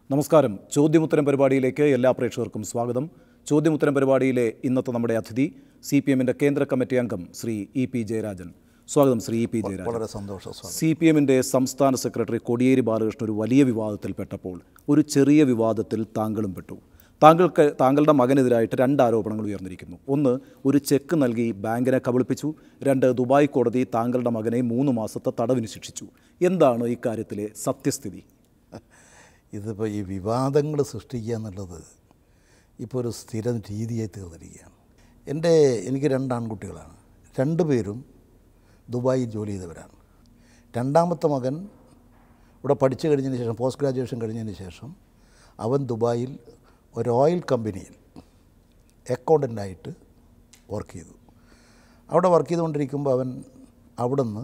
നമസ്കാരം ചോദ്യമുത്തരം പരിപാടിയിലേക്ക് എല്ലാ പ്രേക്ഷകർക്കും സ്വാഗതം ചോദ്യമുത്തരം പരിപാടിയിലെ ഇന്നത്തെ നമ്മുടെ അതിഥി സി പി എമ്മിൻ്റെ കേന്ദ്ര കമ്മിറ്റി അംഗം ശ്രീ ഇ പി ജയരാജൻ സ്വാഗതം ശ്രീ ഇ പി ജയരാജൻ വളരെ സന്തോഷം സ്വാഗതം സി പി എമ്മിൻ്റെ സംസ്ഥാന സെക്രട്ടറി കോടിയേരി ബാലകൃഷ്ണൻ ഒരു വലിയ വിവാദത്തിൽപ്പെട്ടപ്പോൾ ഒരു ചെറിയ വിവാദത്തിൽ താങ്കളും പെട്ടു താങ്കൾക്ക് താങ്കളുടെ മകനെതിരായിട്ട് രണ്ട് ആരോപണങ്ങൾ ഉയർന്നിരിക്കുന്നു ഒന്ന് ഒരു ചെക്ക് നൽകി ബാങ്കിനെ കബളിപ്പിച്ചു രണ്ട് ദുബായ് കോടതി താങ്കളുടെ മകനെ മൂന്ന് മാസത്തെ തടവിന് ശിക്ഷിച്ചു എന്താണ് ഇക്കാര്യത്തിലെ സത്യസ്ഥിതി ഇതിപ്പോൾ ഈ വിവാദങ്ങൾ സൃഷ്ടിക്കുക എന്നുള്ളത് ഇപ്പോൾ ഒരു സ്ഥിര രീതിയായി തീർന്നിരിക്കുകയാണ് എൻ്റെ എനിക്ക് രണ്ട് ആൺകുട്ടികളാണ് രണ്ടുപേരും ദുബായിൽ ജോലി ചെയ്തവരാണ് രണ്ടാമത്തെ മകൻ ഇവിടെ പഠിച്ചു കഴിഞ്ഞതിന് ശേഷം പോസ്റ്റ് ഗ്രാജുവേഷൻ കഴിഞ്ഞതിന് ശേഷം അവൻ ദുബായിൽ ഒരു ഓയിൽ കമ്പനിയിൽ അക്കൗണ്ടൻ്റായിട്ട് വർക്ക് ചെയ്തു അവിടെ വർക്ക് ചെയ്തുകൊണ്ടിരിക്കുമ്പോൾ അവൻ അവിടെ നിന്ന്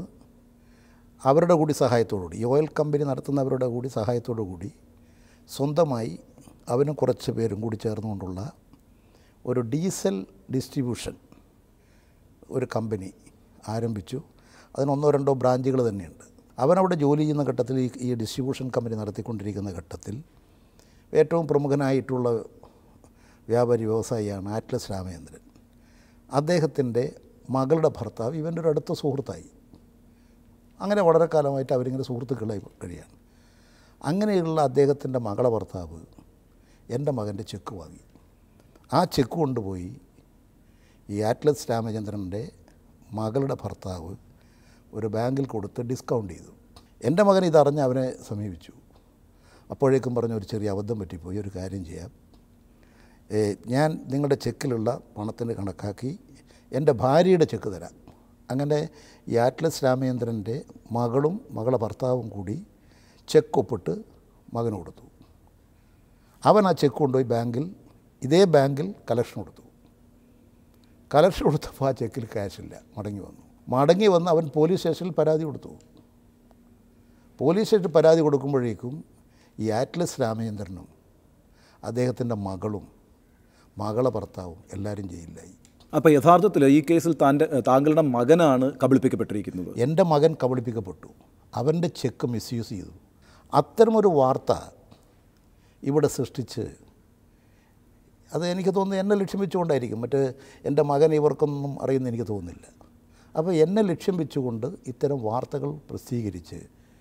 അവരുടെ കൂടി സഹായത്തോടുകൂടി ഈ ഓയിൽ കമ്പനി നടത്തുന്നവരുടെ കൂടി സഹായത്തോടു കൂടി സ്വന്തമായി അവനും കുറച്ച് പേരും കൂടി ചേർന്നുകൊണ്ടുള്ള ഒരു ഡീസൽ ഡിസ്ട്രിബ്യൂഷൻ ഒരു കമ്പനി ആരംഭിച്ചു അതിന് ഒന്നോ രണ്ടോ ബ്രാഞ്ചുകൾ തന്നെയുണ്ട് അവനവിടെ ജോലി ചെയ്യുന്ന ഘട്ടത്തിൽ ഈ ഈ ഡിസ്ട്രിബ്യൂഷൻ കമ്പനി നടത്തിക്കൊണ്ടിരിക്കുന്ന ഘട്ടത്തിൽ ഏറ്റവും പ്രമുഖനായിട്ടുള്ള വ്യാപാരി വ്യവസായിയാണ് ആറ്റ്ലസ് രാമചന്ദ്രൻ അദ്ദേഹത്തിൻ്റെ മകളുടെ ഭർത്താവ് ഇവൻ്റെ ഒരു അടുത്ത സുഹൃത്തായി അങ്ങനെ വളരെ കാലമായിട്ട് അവരിങ്ങനെ സുഹൃത്തുക്കളായി കഴിയാണ് അങ്ങനെയുള്ള അദ്ദേഹത്തിൻ്റെ മകളെ ഭർത്താവ് എൻ്റെ മകൻ്റെ ചെക്ക് വാങ്ങി ആ ചെക്ക് കൊണ്ടുപോയി ഈ ആറ്റ്ലസ് രാമചന്ദ്രൻ്റെ മകളുടെ ഭർത്താവ് ഒരു ബാങ്കിൽ കൊടുത്ത് ഡിസ്കൗണ്ട് ചെയ്തു എൻ്റെ മകൻ ഇതറിഞ്ഞ് അവനെ സമീപിച്ചു അപ്പോഴേക്കും പറഞ്ഞ ഒരു ചെറിയ അബദ്ധം പറ്റിപ്പോയി ഒരു കാര്യം ചെയ്യാം ഏ, ഞാൻ നിങ്ങളുടെ ചെക്കിലുള്ള പണത്തിന് കണക്കാക്കി എൻ്റെ ഭാര്യയുടെ ചെക്ക് തരാം അങ്ങനെ ഈ ആറ്റ്ലസ് രാമചന്ദ്രൻ്റെ മകളും മകളെ ഭർത്താവും കൂടി ചെക്ക് ഒപ്പിട്ട് മകന് കൊടുത്തു അവൻ ആ ചെക്ക് കൊണ്ടുപോയി ബാങ്കിൽ ഇതേ ബാങ്കിൽ കലക്ഷൻ കൊടുത്തു കലക്ഷൻ കൊടുത്തപ്പോൾ ആ ചെക്കിൽ ക്യാഷില്ല മടങ്ങി വന്നു മടങ്ങി വന്ന് അവൻ പോലീസ് സ്റ്റേഷനിൽ പരാതി കൊടുത്തു പോലീസ് സ്റ്റേഷനിൽ പരാതി കൊടുക്കുമ്പോഴേക്കും ഈ ആറ്റ്ലസ് രാമചന്ദ്രനും അദ്ദേഹത്തിൻ്റെ മകളും മകളെ ഭർത്താവും എല്ലാവരും ജയിലിലായി അപ്പോൾ യഥാർത്ഥത്തിൽ ഈ കേസിൽ താൻ്റെ താങ്കളുടെ മകനാണ് കബളിപ്പിക്കപ്പെട്ടിരിക്കുന്നത് എൻ്റെ മകൻ കബളിപ്പിക്കപ്പെട്ടു അവൻ്റെ ചെക്ക് മിസ്യൂസ് ചെയ്തു അത്തരമൊരു വാർത്ത ഇവിടെ സൃഷ്ടിച്ച് അത് എനിക്ക് തോന്നുന്നു എന്നെ ലക്ഷ്യം വെച്ചുകൊണ്ടായിരിക്കും മറ്റ് എൻ്റെ മകൻ ഇവർക്കൊന്നും അറിയുന്ന എനിക്ക് തോന്നുന്നില്ല അപ്പോൾ എന്നെ ലക്ഷ്യം വെച്ചുകൊണ്ട് ഇത്തരം വാർത്തകൾ പ്രസിദ്ധീകരിച്ച്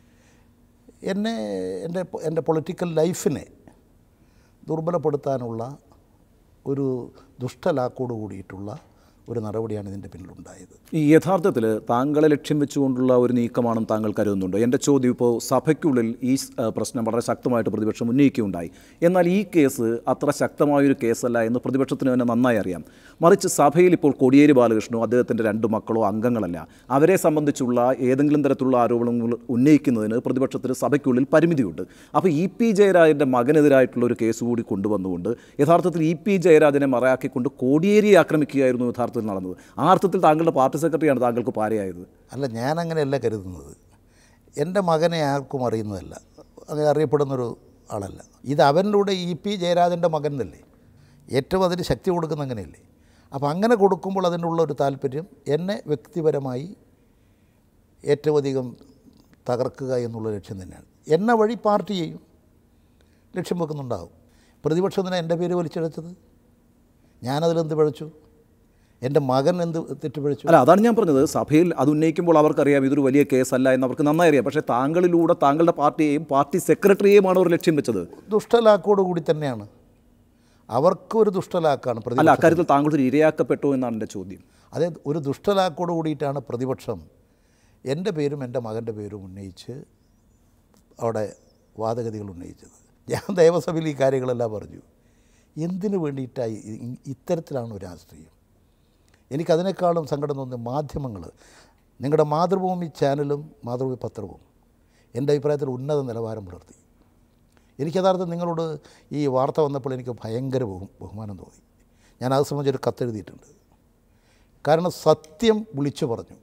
എന്നെ എൻ്റെ എൻ്റെ പൊളിറ്റിക്കൽ ലൈഫിനെ ദുർബലപ്പെടുത്താനുള്ള ഒരു ദുഷ്ടലാക്കോട് കൂടിയിട്ടുള്ള ഒരു നടപടിയാണ് ഇതിൻ്റെ പിന്നിലുണ്ടായത് ഈ യഥാർത്ഥത്തിൽ താങ്കളെ ലക്ഷ്യം വെച്ചുകൊണ്ടുള്ള ഒരു നീക്കമാണെന്ന് താങ്കൾ കരുതുന്നുണ്ടോ എൻ്റെ ചോദ്യം ഇപ്പോൾ സഭയ്ക്കുള്ളിൽ ഈ സ്- ഏഹ് പ്രശ്നം വളരെ ശക്തമായിട്ട് പ്രതിപക്ഷം ഉന്നയിക്കുകയുണ്ടായി എന്നാൽ ഈ കേസ് അത്ര ശക്തമായൊരു കേസല്ല എന്ന് പ്രതിപക്ഷത്തിന് തന്നെ നന്നായി അറിയാം മറിച്ച് സഭയിൽ ഇപ്പോൾ കോടിയേരി ബാലകൃഷ്ണനോ അദ്ദേഹത്തിൻ്റെ രണ്ട് മക്കളോ അംഗങ്ങളല്ല അവരെ സംബന്ധിച്ചുള്ള ഏതെങ്കിലും തരത്തിലുള്ള ആരോപണങ്ങൾ ഉന്നയിക്കുന്നതിന് പ്രതിപക്ഷത്തിന് സഭയ്ക്കുള്ളിൽ പരിമിതിയുണ്ട് അപ്പോൾ ഇ പി ജയരാജൻ്റെ മകനെതിരായിട്ടുള്ള ഒരു കേസ് കൂടി കൊണ്ടുവന്നുകൊണ്ട് യഥാർത്ഥത്തിൽ ഇ പി ജയരാജനെ മറയാക്കിക്കൊണ്ട് കോടിയേരിയെ ആക്രമിക്കുകയായിരുന്നു യഥാർത്ഥത്തിൽ നടന്നത് ആ അർത്ഥത്തിൽ താങ്കളുടെ പാർട്ടി സെക്രട്ടറിയാണ് താങ്കൾക്ക് പാരയായത് അല്ല ഞാൻ അങ്ങനെയല്ല കരുതുന്നത് എൻ്റെ മകനെ ആർക്കും അറിയുന്നതല്ല അങ്ങനെ അറിയപ്പെടുന്നൊരു ആളല്ല ഇത് അവനിലൂടെ ഇ പി ജയരാജൻ്റെ മകൻ എന്നല്ലേ ഏറ്റവും അതിന് ശക്തി കൊടുക്കുന്ന അങ്ങനെയല്ലേ അപ്പോൾ അങ്ങനെ കൊടുക്കുമ്പോൾ അതിനുള്ള ഒരു താല്പര്യം എന്നെ വ്യക്തിപരമായി ഏറ്റവും അധികം തകർക്കുക എന്നുള്ള ലക്ഷ്യം തന്നെയാണ് എന്നെ വഴി പാർട്ടി ചെയ്യും ലക്ഷ്യം വെക്കുന്നുണ്ടാവും പ്രതിപക്ഷത്തിന് എൻ്റെ പേര് വലിച്ചെടുത്തത് ഞാനതിലെന്ത് പിഴച്ചു എൻ്റെ മകൻ എന്ത് തെറ്റുപിഴച്ചു അല്ല അതാണ് ഞാൻ പറഞ്ഞത് സഭയിൽ അത് ഉന്നയിക്കുമ്പോൾ അവർക്കറിയാം ഇതൊരു വലിയ കേസല്ല എന്ന് അവർക്ക് നന്നായി അറിയാം പക്ഷേ താങ്കളിലൂടെ താങ്കളുടെ പാർട്ടിയെയും പാർട്ടി സെക്രട്ടറിയെയുമാണ് അവർ ലക്ഷ്യം വെച്ചത് ദുഷ്ടലാക്കോട് കൂടി തന്നെയാണ് അവർക്ക് ഒരു ദുഷ്ടലാക്കാണ് അല്ല പ്രതിപക്ഷം അക്കാര്യത്തിൽ താങ്കൾ ഒരു ഇരയാക്കപ്പെട്ടോ എന്നാണ് എൻ്റെ ചോദ്യം അതേ ഒരു ദുഷ്ടലാക്കോട് കൂടിയിട്ടാണ് പ്രതിപക്ഷം എൻ്റെ പേരും എൻ്റെ മകൻ്റെ പേരും ഉന്നയിച്ച് അവിടെ വാദഗതികൾ ഉന്നയിച്ചത് ഞാൻ ദേവസഭയിൽ ഈ കാര്യങ്ങളെല്ലാം പറഞ്ഞു എന്തിനു വേണ്ടിയിട്ടായി ഇ- ഇത്തരത്തിലാണ് ഒരു രാഷ്ട്രീയം എനിക്കതിനേക്കാളും സങ്കടം തോന്നിയ മാധ്യമങ്ങൾ നിങ്ങളുടെ മാതൃഭൂമി ചാനലും മാതൃഭൂമി പത്രവും എൻ്റെ അഭിപ്രായത്തിൽ ഉന്നത നിലവാരം പുലർത്തി എനിക്ക് യഥാർത്ഥം നിങ്ങളോട് ഈ വാർത്ത വന്നപ്പോൾ എനിക്ക് ഭയങ്കര ബഹു ബഹുമാനം തോന്നി ഞാൻ അത് സംബന്ധിച്ചൊരു കത്തെഴുതിയിട്ടുണ്ട് കാരണം സത്യം വിളിച്ചു പറഞ്ഞു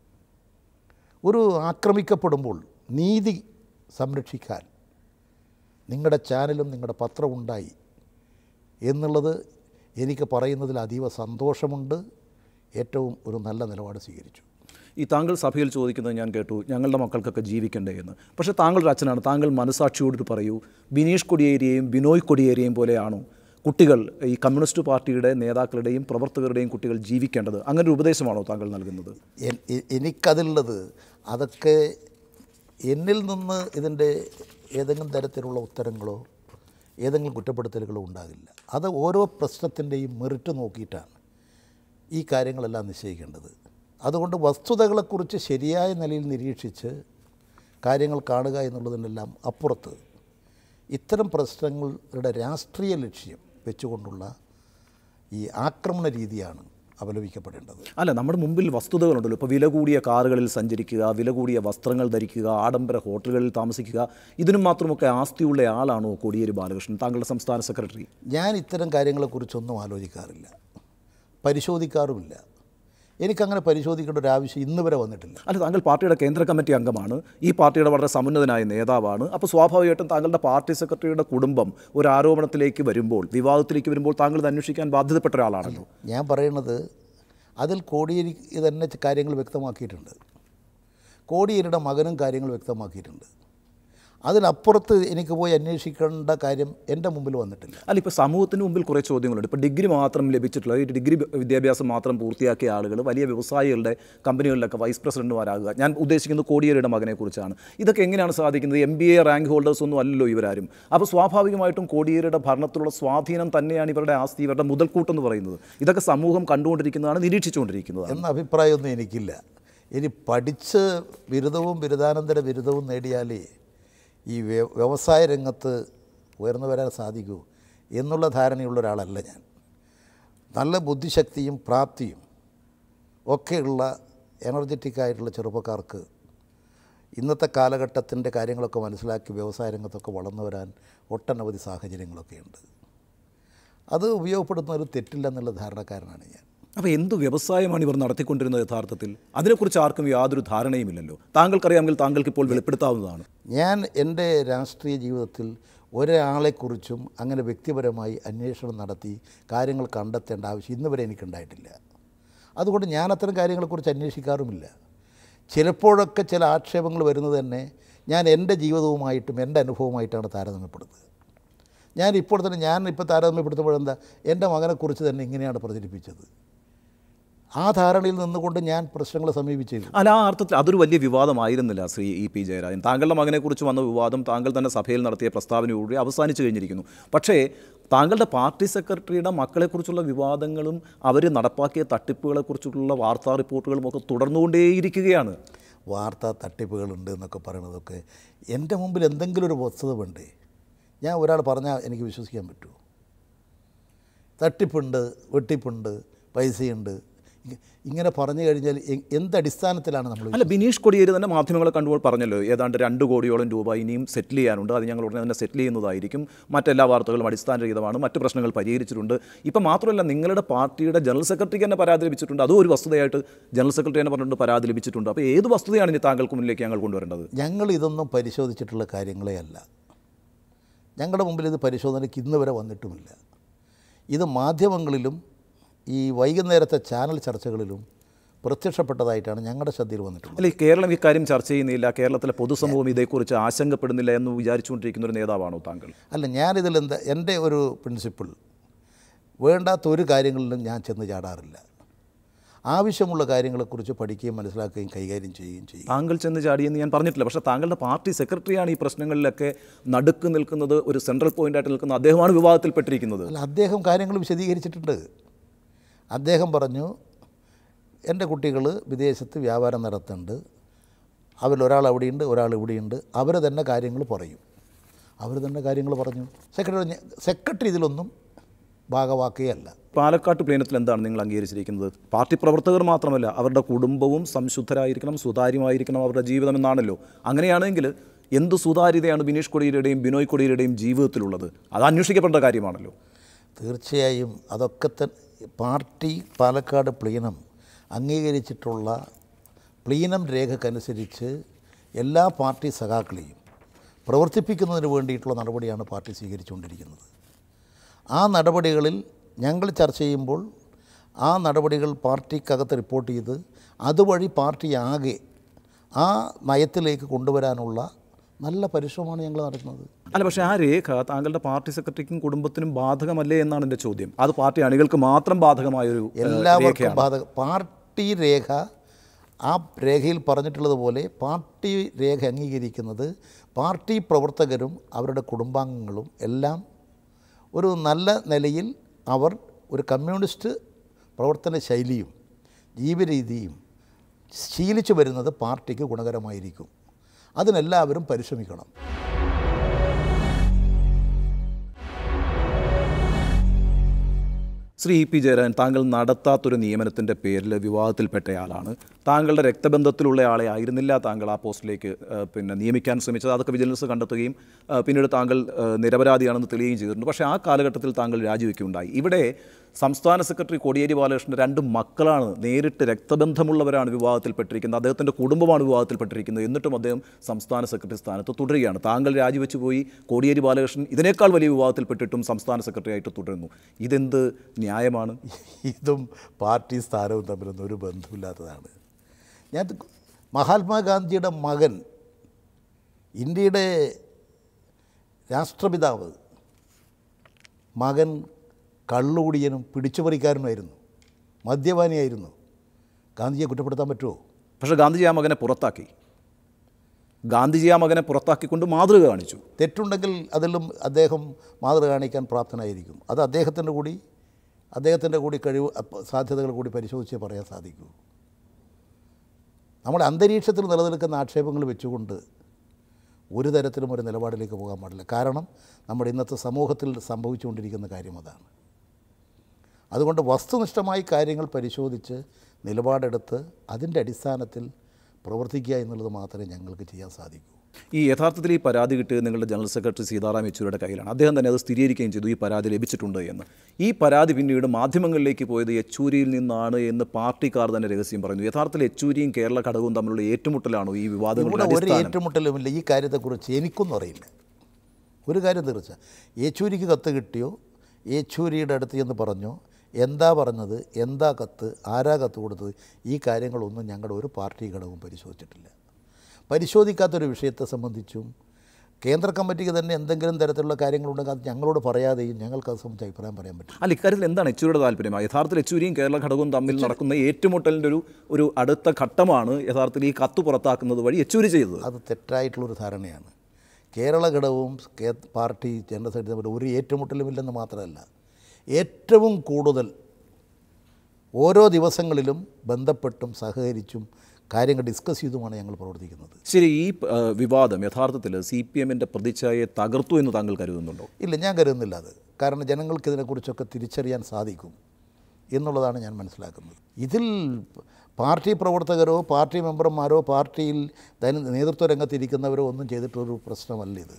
ഒരു ആക്രമിക്കപ്പെടുമ്പോൾ നീതി സംരക്ഷിക്കാൻ നിങ്ങളുടെ ചാനലും നിങ്ങളുടെ പത്രവും ഉണ്ടായി എന്നുള്ളത് എനിക്ക് പറയുന്നതിൽ അതീവ സന്തോഷമുണ്ട് ഏറ്റവും ഒരു നല്ല നിലപാട് സ്വീകരിച്ചു ഈ താങ്കൾ സഭയിൽ ചോദിക്കുന്നത് ഞാൻ കേട്ടു ഞങ്ങളുടെ മക്കൾക്കൊക്കെ ജീവിക്കണ്ടേ എന്ന് പക്ഷേ താങ്കളുടെ അച്ഛനാണ് താങ്കൾ മനസാക്ഷിയോട് പറയൂ ബിനീഷ് കൊടിയേരിയെയും ബിനോയ് കൊടിയേരിയെയും പോലെയാണോ കുട്ടികൾ ഈ കമ്മ്യൂണിസ്റ്റ് പാർട്ടിയുടെ നേതാക്കളുടെയും പ്രവർത്തകരുടെയും കുട്ടികൾ ജീവിക്കേണ്ടത് അങ്ങനെ ഒരു ഉപദേശമാണോ താങ്കൾ നൽകുന്നത് എൻ- എ- എനിക്കതിലുള്ളത് അതൊക്കെ എന്നിൽ നിന്ന് ഇതിൻ്റെ ഏതെങ്കിലും തരത്തിലുള്ള ഉത്തരങ്ങളോ ഏതെങ്കിലും കുറ്റപ്പെടുത്തലുകളോ ഉണ്ടാകില്ല അത് ഓരോ പ്രശ്നത്തിൻ്റെയും മെറിറ്റ് നോക്കിയിട്ടാണ് ഈ കാര്യങ്ങളെല്ലാം നിശ്ചയിക്കേണ്ടത് അതുകൊണ്ട് വസ്തുതകളെക്കുറിച്ച് ശരിയായ നിലയിൽ നിരീക്ഷിച്ച് കാര്യങ്ങൾ കാണുക എന്നുള്ളതിനെല്ലാം അപ്പുറത്ത് ഇത്തരം പ്രശ്നങ്ങളുടെ രാഷ്ട്രീയ ലക്ഷ്യം വെച്ചുകൊണ്ടുള്ള ഈ ആക്രമണ രീതിയാണ് അപലപിക്കപ്പെടേണ്ടത് അല്ല നമ്മുടെ മുമ്പിൽ വസ്തുതകളുണ്ടല്ലോ ഇപ്പോൾ വില കൂടിയ കാറുകളിൽ സഞ്ചരിക്കുക വില കൂടിയ വസ്ത്രങ്ങൾ ധരിക്കുക ആഡംബര ഹോട്ടലുകളിൽ താമസിക്കുക ഇതിനും മാത്രമൊക്കെ ആസ്തിയുള്ള ആളാണോ കോടിയേരി ബാലകൃഷ്ണൻ താങ്കളുടെ സംസ്ഥാന സെക്രട്ടറി ഞാൻ ഇത്തരം കാര്യങ്ങളെക്കുറിച്ചൊന്നും ആലോചിക്കാറില്ല പരിശോധിക്കാറുമില്ല എനിക്കങ്ങനെ പരിശോധിക്കേണ്ട ഒരു ആവശ്യം ഇന്ന് വരെ വന്നിട്ടില്ല അല്ല താങ്കൾ പാർട്ടിയുടെ കേന്ദ്ര കമ്മിറ്റി അംഗമാണ് ഈ പാർട്ടിയുടെ വളരെ സമുന്നതനായ നേതാവാണ് അപ്പോൾ സ്വാഭാവികമായിട്ടും താങ്കളുടെ പാർട്ടി സെക്രട്ടറിയുടെ കുടുംബം ഒരു ആരോപണത്തിലേക്ക് വരുമ്പോൾ വിവാദത്തിലേക്ക് വരുമ്പോൾ താങ്കൾ ഇത് അന്വേഷിക്കാൻ ബാധ്യതപ്പെട്ട ഒരാളാണല്ലോ ഞാൻ പറയുന്നത് അതിൽ കോടിയേരി തന്നെ കാര്യങ്ങൾ വ്യക്തമാക്കിയിട്ടുണ്ട് കോടിയേരിയുടെ മകനും കാര്യങ്ങൾ വ്യക്തമാക്കിയിട്ടുണ്ട് അതിനപ്പുറത്ത് എനിക്ക് പോയി അന്വേഷിക്കേണ്ട കാര്യം എൻ്റെ മുമ്പിൽ വന്നിട്ടില്ല അല്ല ഇപ്പോൾ സമൂഹത്തിന് മുമ്പിൽ കുറേ ചോദ്യങ്ങളുണ്ട് ഇപ്പോൾ ഡിഗ്രി മാത്രം ലഭിച്ചിട്ടുള്ള ഈ ഡിഗ്രി വിദ്യാഭ്യാസം മാത്രം പൂർത്തിയാക്കിയ ആളുകൾ വലിയ വ്യവസായികളുടെ കമ്പനികളിലൊക്കെ വൈസ് പ്രസിഡന്റുമാരാകുക ഞാൻ ഉദ്ദേശിക്കുന്നത് കോടിയേരിയുടെ മകനെക്കുറിച്ചാണ് ഇതൊക്കെ എങ്ങനെയാണ് സാധിക്കുന്നത് M B A rank holders ഒന്നും അല്ലല്ലോ ഇവരാരും അപ്പോൾ സ്വാഭാവികമായിട്ടും കോടിയേരിയുടെ ഭരണത്തിലുള്ള സ്വാധീനം തന്നെയാണ് ഇവരുടെ ആസ്തി ഇവരുടെ മുതൽക്കൂട്ടെന്ന് പറയുന്നത് ഇതൊക്കെ സമൂഹം കണ്ടുകൊണ്ടിരിക്കുന്നതാണ് നിരീക്ഷിച്ചുകൊണ്ടിരിക്കുന്നത് എന്ന അഭിപ്രായമൊന്നും എനിക്കില്ല ഇനി പഠിച്ച് ബിരുദവും ബിരുദാനന്തര ബിരുദവും നേടിയാലേ ഈ വ്യ- വ്യവസായ രംഗത്ത് ഉയർന്നു വരാൻ സാധിക്കൂ എന്നുള്ള ധാരണയുള്ള ഒരാളല്ല ഞാൻ നല്ല ബുദ്ധിശക്തിയും പ്രാപ്തിയും ഒക്കെയുള്ള എനർജറ്റിക് ആയിട്ടുള്ള ചെറുപ്പക്കാർക്ക് ഇന്നത്തെ കാലഘട്ടത്തിൻ്റെ കാര്യങ്ങളൊക്കെ മനസ്സിലാക്കി വ്യവസായ രംഗത്തൊക്കെ വളർന്നു വരാൻ ഒട്ടനവധി സാഹചര്യങ്ങളൊക്കെയുണ്ട് അത് ഉപയോഗപ്പെടുത്തുന്ന ഒരു തെറ്റില്ലെന്നുള്ള ധാരണക്കാരനാണ് ഞാൻ അപ്പോൾ എന്ത് വ്യവസായമാണ് ഇവർ നടത്തിക്കൊണ്ടിരുന്നത് യഥാർത്ഥത്തിൽ അതിനെക്കുറിച്ച് ആർക്കും യാതൊരു ധാരണയുമില്ലല്ലോ താങ്കൾക്കറിയാമെങ്കിൽ താങ്കൾക്ക് ഇപ്പോൾ വെളിപ്പെടുത്താവുന്നതാണ് ഞാൻ എൻ്റെ രാഷ്ട്രീയ ജീവിതത്തിൽ ഒരാളെക്കുറിച്ചും അങ്ങനെ വ്യക്തിപരമായി അന്വേഷണം നടത്തി കാര്യങ്ങൾ കണ്ടെത്തേണ്ട ആവശ്യം ഇന്ന് വരെ എനിക്കുണ്ടായിട്ടില്ല അതുകൊണ്ട് ഞാൻ അത്തരം കാര്യങ്ങളെക്കുറിച്ച് അന്വേഷിക്കാറുമില്ല ചിലപ്പോഴൊക്കെ ചില ആക്ഷേപങ്ങൾ വരുന്നത് തന്നെ ഞാൻ എൻ്റെ ജീവിതവുമായിട്ടും എൻ്റെ അനുഭവമായിട്ടാണ് താരതമ്യപ്പെടുന്നത് ഞാൻ ഇപ്പോൾ തന്നെ ഞാൻ ഇപ്പോൾ താരതമ്യപ്പെടുത്തുമ്പോഴെന്താ എൻ്റെ മകനെക്കുറിച്ച് തന്നെ ഇങ്ങനെയാണ് പ്രചരിപ്പിച്ചത് ആ ധാരണയിൽ നിന്നുകൊണ്ട് ഞാൻ പ്രശ്നങ്ങളെ സമീപിച്ചിരുന്നു അല്ല ആ അർത്ഥത്തിൽ അതൊരു വലിയ വിവാദമായിരുന്നില്ല ശ്രീ ഇ പി ജയരാജൻ താങ്കളുടെ മകനെക്കുറിച്ച് വന്ന വിവാദം താങ്കൾ തന്നെ സഭയിൽ നടത്തിയ പ്രസ്താവനയോടുകൂടി അവസാനിച്ചു കഴിഞ്ഞിരിക്കുന്നു പക്ഷേ താങ്കളുടെ പാർട്ടി സെക്രട്ടറിയുടെ മക്കളെക്കുറിച്ചുള്ള വിവാദങ്ങളും അവർ നടപ്പാക്കിയ തട്ടിപ്പുകളെക്കുറിച്ചുള്ള വാർത്താ റിപ്പോർട്ടുകളും ഒക്കെ തുടർന്നുകൊണ്ടേയിരിക്കുകയാണ് വാർത്താ തട്ടിപ്പുകളുണ്ട് എന്നൊക്കെ പറയണതൊക്കെ എൻ്റെ മുമ്പിൽ എന്തെങ്കിലും ഒരു വസ്തുത വേണ്ടേ ഞാൻ ഒരാൾ പറഞ്ഞാൽ എനിക്ക് വിശ്വസിക്കാൻ പറ്റുമോ തട്ടിപ്പുണ്ട് വെട്ടിപ്പുണ്ട് പൈസയുണ്ട് ഇ- ഇങ്ങനെ പറഞ്ഞു കഴിഞ്ഞാൽ എ- എന്ത് അടിസ്ഥാനത്തിലാണ് നമ്മൾ അല്ല ബിനീഷ് കൊടിയേരി തന്നെ മാധ്യമങ്ങളെ കണ്ടുമ്പോൾ പറഞ്ഞല്ലോ ഏതാണ്ട് രണ്ട് കോടിയോളം രൂപ ഇനിയും സെറ്റിൽ ചെയ്യാനുണ്ട് അത് ഞങ്ങൾ ഉടനെ തന്നെ സെറ്റിൽ ചെയ്യുന്നതായിരിക്കും മറ്റെല്ലാ വാർത്തകളും അടിസ്ഥാനരഹിതമാണ് മറ്റ് പ്രശ്നങ്ങൾ പരിഹരിച്ചിട്ടുണ്ട് ഇപ്പം മാത്രമല്ല നിങ്ങളുടെ പാർട്ടിയുടെ ജനറൽ സെക്രട്ടറിക്ക് തന്നെ പരാതി ലഭിച്ചിട്ടുണ്ട് അതും ഒരു വസ്തുതയായിട്ട് ജനറൽ സെക്രട്ടറി തന്നെ പറഞ്ഞിട്ടുണ്ട് പരാതി ലഭിച്ചിട്ടുണ്ട് അപ്പോൾ ഏത് വസ്തുതയാണ് ഇനി താങ്കൾക്ക് മുന്നിലേക്ക് ഞങ്ങൾ കൊണ്ടുവരേണ്ടത് ഞങ്ങൾ ഇതൊന്നും പരിശോധിച്ചിട്ടുള്ള കാര്യങ്ങളേ അല്ല ഞങ്ങളുടെ മുമ്പിൽ ഇത് പരിശോധനയ്ക്ക് ഇന്ന് വരെ വന്നിട്ടുമില്ല ഇത് മാധ്യമങ്ങളിലും ഈ വൈകുന്നേരത്തെ ചാനൽ ചർച്ചകളിലും പ്രത്യക്ഷപ്പെട്ടതായിട്ടാണ് ഞങ്ങളുടെ ശ്രദ്ധയിൽ വന്നിട്ടുള്ളത് അല്ല ഈ കേരളം ഇക്കാര്യം ചർച്ച ചെയ്യുന്നില്ല കേരളത്തിലെ പൊതുസമൂഹം ഇതേക്കുറിച്ച് ആശങ്കപ്പെടുന്നില്ല എന്ന് വിചാരിച്ചുകൊണ്ടിരിക്കുന്ന ഒരു നേതാവാണോ താങ്കൾ അല്ല ഞാനിതിൽ എന്താ എൻ്റെ ഒരു പ്രിൻസിപ്പിൾ വേണ്ടാത്ത ഒരു കാര്യങ്ങളിലും ഞാൻ ചെന്ന് ചാടാറില്ല ആവശ്യമുള്ള കാര്യങ്ങളെക്കുറിച്ച് പഠിക്കുകയും മനസ്സിലാക്കുകയും കൈകാര്യം ചെയ്യുകയും ചെയ്യും താങ്കൾ ചെന്ന് ചാടിയെന്ന് ഞാൻ പറഞ്ഞിട്ടില്ല പക്ഷേ താങ്കളുടെ പാർട്ടി സെക്രട്ടറിയാണ് ഈ പ്രശ്നങ്ങളിലൊക്കെ നടുക്ക് നിൽക്കുന്നത് ഒരു സെൻട്രൽ പോയിന്റായിട്ട് നിൽക്കുന്ന അദ്ദേഹമാണ് വിവാദത്തിൽപ്പെട്ടിരിക്കുന്നത് അല്ല അദ്ദേഹം കാര്യങ്ങൾ വിശദീകരിച്ചിട്ടുണ്ട് അദ്ദേഹം പറഞ്ഞു എൻ്റെ കുട്ടികൾ വിദേശത്ത് വ്യാപാരം നടത്തുന്നുണ്ട് അവരിൽ ഒരാൾ അവിടെയുണ്ട് ഒരാൾ ഇവിടെയുണ്ട് അവർ തന്നെ കാര്യങ്ങൾ പറയും അവർ തന്നെ കാര്യങ്ങൾ പറഞ്ഞു സെക്രട്ടറി സെക്രട്ടറി ഇതിലൊന്നും ഭാഗവാക്കുകയല്ല പാലക്കാട്ട് പ്ലേനത്തിൽ എന്താണ് നിങ്ങൾ അംഗീകരിച്ചിരിക്കുന്നത് പാർട്ടി പ്രവർത്തകർ മാത്രമല്ല അവരുടെ കുടുംബവും സംശുദ്ധരായിരിക്കണം സുതാര്യമായിരിക്കണം അവരുടെ ജീവിതം എന്നാണല്ലോ അങ്ങനെയാണെങ്കിൽ എന്ത് സുതാര്യതയാണ് ബിനീഷ് കൊടിയരുടെയും ബിനോയ് കൊടിയരുടെയും ജീവിതത്തിലുള്ളത് അത് അന്വേഷിക്കപ്പെടേണ്ട കാര്യമാണല്ലോ തീർച്ചയായും അതൊക്കെ തന്നെ പാർട്ടി പാലക്കാട് പ്ലീനം അംഗീകരിച്ചിട്ടുള്ള പ്ലീനം രേഖക്കനുസരിച്ച് എല്ലാ പാർട്ടി സഖാക്കളെയും പ്രവർത്തിപ്പിക്കുന്നതിന് വേണ്ടിയിട്ടുള്ള നടപടിയാണ് പാർട്ടി സ്വീകരിച്ചുകൊണ്ടിരിക്കുന്നത് ആ നടപടികളിൽ ഞങ്ങൾ ചർച്ച ചെയ്യുമ്പോൾ ആ നടപടികൾ പാർട്ടിക്കകത്ത് റിപ്പോർട്ട് ചെയ്ത് അതുവഴി പാർട്ടി ആകെ ആ നയത്തിലേക്ക് കൊണ്ടുവരാനുള്ള നല്ല പരിശ്രമമാണ് ഞങ്ങൾ നടത്തുന്നത് അല്ല പക്ഷേ ആ രേഖ താങ്കളുടെ പാർട്ടി സെക്രട്ടറിക്കും കുടുംബത്തിനും ബാധകമല്ലേ എന്നാണ് എൻ്റെ ചോദ്യം അത് പാർട്ടി അണികൾക്ക് മാത്രം ബാധകമായൊരു ഏഹ്, എല്ലാവർക്കും രേഖയാണ് ബാധക പാർട്ടി രേഖ ആ രേഖയിൽ പറഞ്ഞിട്ടുള്ളതുപോലെ പാർട്ടി രേഖ അംഗീകരിക്കുന്നത് പാർട്ടി പ്രവർത്തകരും അവരുടെ കുടുംബാംഗങ്ങളും എല്ലാം ഒരു നല്ല നിലയിൽ അവർ ഒരു കമ്മ്യൂണിസ്റ്റ് പ്രവർത്തന ശൈലിയും ജീവിതരീതിയും ശീലിച്ചു വരുന്നത് പാർട്ടിക്ക് ഗുണകരമായിരിക്കും അതിനെല്ലാവരും പരിശ്രമിക്കണം ശ്രീ ഇ പി ജയരാജൻ താങ്കൾ നടത്താത്തൊരു നിയമനത്തിൻ്റെ പേരിൽ വിവാദത്തിൽപ്പെട്ടയാളാണ് താങ്കളുടെ രക്തബന്ധത്തിലുള്ള ആളെ ആയിരുന്നില്ല താങ്കൾ ആ പോസ്റ്റിലേക്ക് ഏഹ്, പിന്നെ നിയമിക്കാൻ ശ്രമിച്ചത് അതൊക്കെ വിജിലൻസ് കണ്ടെത്തുകയും ഏഹ്, പിന്നീട് താങ്കൾ ഏഹ്, നിരപരാധിയാണെന്ന് തെളിയുകയും ചെയ്തിട്ടുണ്ട് പക്ഷേ ആ കാലഘട്ടത്തിൽ താങ്കൾ രാജിവെക്കുകയുണ്ടായി ഇവിടെ സംസ്ഥാന സെക്രട്ടറി കോടിയേരി ബാലകൃഷ്ണൻ്റെ രണ്ട് മക്കളാണ് നേരിട്ട് രക്തബന്ധമുള്ളവരാണ് വിവാദത്തിൽപ്പെട്ടിരിക്കുന്നത് അദ്ദേഹത്തിൻ്റെ കുടുംബമാണ് വിവാദത്തിൽപ്പെട്ടിരിക്കുന്നത് എന്നിട്ടും അദ്ദേഹം സംസ്ഥാന സെക്രട്ടറി സ്ഥാനത്ത് തുടരുകയാണ് താങ്കൾ രാജിവെച്ചു പോയി കോടിയേരി ബാലകൃഷ്ണൻ ഇതിനേക്കാൾ വലിയ വിവാദത്തിൽപ്പെട്ടിട്ടും സംസ്ഥാന സെക്രട്ടറി ആയിട്ട് തുടരുന്നു ഇതെന്ത് ന്യായമാണ് ഇതും പാർട്ടി സ്ഥാനവും തമ്മിലൊന്നും ഒരു ബന്ധമില്ലാത്തതാണ് ഞാൻ മഹാത്മാഗാന്ധിയുടെ മകൻ ഇന്ത്യയുടെ രാഷ്ട്രപിതാവ് മകൻ കള്ളുകുടിയനും പിടിച്ചുപറിക്കാരനുമായിരുന്നു മദ്യപാനിയായിരുന്നു ഗാന്ധിജിയെ കുറ്റപ്പെടുത്താൻ പറ്റുമോ പക്ഷേ ഗാന്ധിജി ആ മകനെ പുറത്താക്കി ഗാന്ധിജി ആ മകനെ പുറത്താക്കിക്കൊണ്ട് മാതൃക കാണിച്ചു തെറ്റുണ്ടെങ്കിൽ അതിലും അദ്ദേഹം മാതൃക കാണിക്കാൻ പ്രാപ്തനായിരിക്കും അത് അദ്ദേഹത്തിൻ്റെ കൂടി അദ്ദേഹത്തിൻ്റെ കൂടി കഴിവ് അപ്പ- സാധ്യതകൾ കൂടി പരിശോധിച്ചേ പറയാൻ സാധിക്കൂ നമ്മുടെ അന്തരീക്ഷത്തിൽ നിലനിൽക്കുന്ന ആക്ഷേപങ്ങൾ വെച്ചുകൊണ്ട് ഒരു തരത്തിലും ഒരു നിലപാടിലേക്ക് പോകാൻ പാടില്ല കാരണം നമ്മുടെ ഇന്നത്തെ സമൂഹത്തിൽ സംഭവിച്ചുകൊണ്ടിരിക്കുന്ന കാര്യം അതാണ് അതുകൊണ്ട് വസ്തുനിഷ്ഠമായി കാര്യങ്ങൾ പരിശോധിച്ച് നിലപാടെടുത്ത് അതിൻ്റെ അടിസ്ഥാനത്തിൽ പ്രവർത്തിക്കുക എന്നുള്ളത് മാത്രമേ ഞങ്ങൾക്ക് ചെയ്യാൻ സാധിക്കൂ ഈ യഥാർത്ഥത്തിൽ ഈ പരാതി കിട്ടിയത് നിങ്ങളുടെ ജനറൽ സെക്രട്ടറി സീതാറാം യെച്ചൂരിയുടെ കയ്യിലാണ് അദ്ദേഹം തന്നെ അത് സ്ഥിരീകരിക്കുകയും ചെയ്തു ഈ പരാതി ലഭിച്ചിട്ടുണ്ട് എന്ന് ഈ പരാതി പിന്നീട് മാധ്യമങ്ങളിലേക്ക് പോയത് യെച്ചൂരിയിൽ നിന്നാണ് എന്ന് പാർട്ടിക്കാർ തന്നെ രഹസ്യം പറയുന്നു യഥാർത്ഥത്തിൽ യെച്ചൂരിയും കേരള ഘടകവും തമ്മിലുള്ള ഏറ്റുമുട്ടലാണോ ഈ വിവാദങ്ങളുടെ ഇവിടെ ഒരു അടിസ്ഥാനം ഏറ്റുമുട്ടലുമില്ല ഈ കാര്യത്തെക്കുറിച്ച് എനിക്കൊന്നും അറിയില്ല ഒരു കാര്യം തീർച്ച യേച്ചൂരിക്ക് കത്ത് കിട്ടിയോ യേച്ചൂരിയുടെ അടുത്ത് എന്ന് പറഞ്ഞോ എന്താ പറഞ്ഞത് എന്താ കത്ത് ആരാ കത്ത് കൊടുത്തത് ഈ കാര്യങ്ങളൊന്നും ഞങ്ങളുടെ ഒരു പാർട്ടി ഘടകവും പരിശോധിച്ചിട്ടില്ല പരിശോധിക്കാത്തൊരു വിഷയത്തെ സംബന്ധിച്ചും കേന്ദ്ര കമ്മിറ്റിക്ക് തന്നെ എന്തെങ്കിലും തരത്തിലുള്ള കാര്യങ്ങളുണ്ടെങ്കിൽ അത് ഞങ്ങളോട് പറയാതെയും ഞങ്ങൾക്ക് അത് സംബന്ധിച്ച് അഭിപ്രായം പറയാൻ പറ്റും അല്ല ഇക്കാര്യത്തിൽ എന്താണ് യെച്ചൂരിയുടെ താല്പര്യം യഥാർത്ഥത്തിൽ യെച്ചൂരിയും കേരള ഘടകവും തമ്മിൽ നടക്കുന്ന ഏറ്റുമുട്ടലിൻ്റെ ഒരു ഒരു അടുത്ത ഘട്ടമാണ് യഥാർത്ഥത്തിൽ ഈ കത്ത് പുറത്താക്കുന്നത് വഴി യെച്ചൂരി ചെയ്തത് അത് തെറ്റായിട്ടുള്ളൊരു ധാരണയാണ് കേരള ഘടകവും കേ പാർട്ടി ജനറൽ സെക്രട്ടറി തമ്മിൽ ഒരു ഏറ്റുമുട്ടലുമില്ലെന്ന് മാത്രമല്ല ഏറ്റവും കൂടുതൽ ഓരോ ദിവസങ്ങളിലും ബന്ധപ്പെട്ടും സഹകരിച്ചും കാര്യങ്ങൾ ഡിസ്കസ് ചെയ്തുമാണ് ഞങ്ങൾ പ്രവർത്തിക്കുന്നത് ശരി ഈ ആ, വിവാദം യഥാർത്ഥത്തിൽ സി പി എമ്മിൻ്റെ പ്രതിച്ഛായയെ തകർത്തു എന്ന് താങ്കൾ കരുതുന്നുണ്ടോ ഇല്ല ഞാൻ കരുതുന്നില്ല അത് കാരണം ജനങ്ങൾക്ക് ഇതിനെക്കുറിച്ചൊക്കെ തിരിച്ചറിയാൻ സാധിക്കും എന്നുള്ളതാണ് ഞാൻ മനസ്സിലാക്കുന്നത് ഇതിൽ പാർട്ടി പ്രവർത്തകരോ പാർട്ടി മെമ്പർമാരോ പാർട്ടിയിൽ ദൈന നേതൃത്വ രംഗത്തിരിക്കുന്നവരോ ഒന്നും ചെയ്തിട്ടൊരു പ്രശ്നമല്ല ഇത്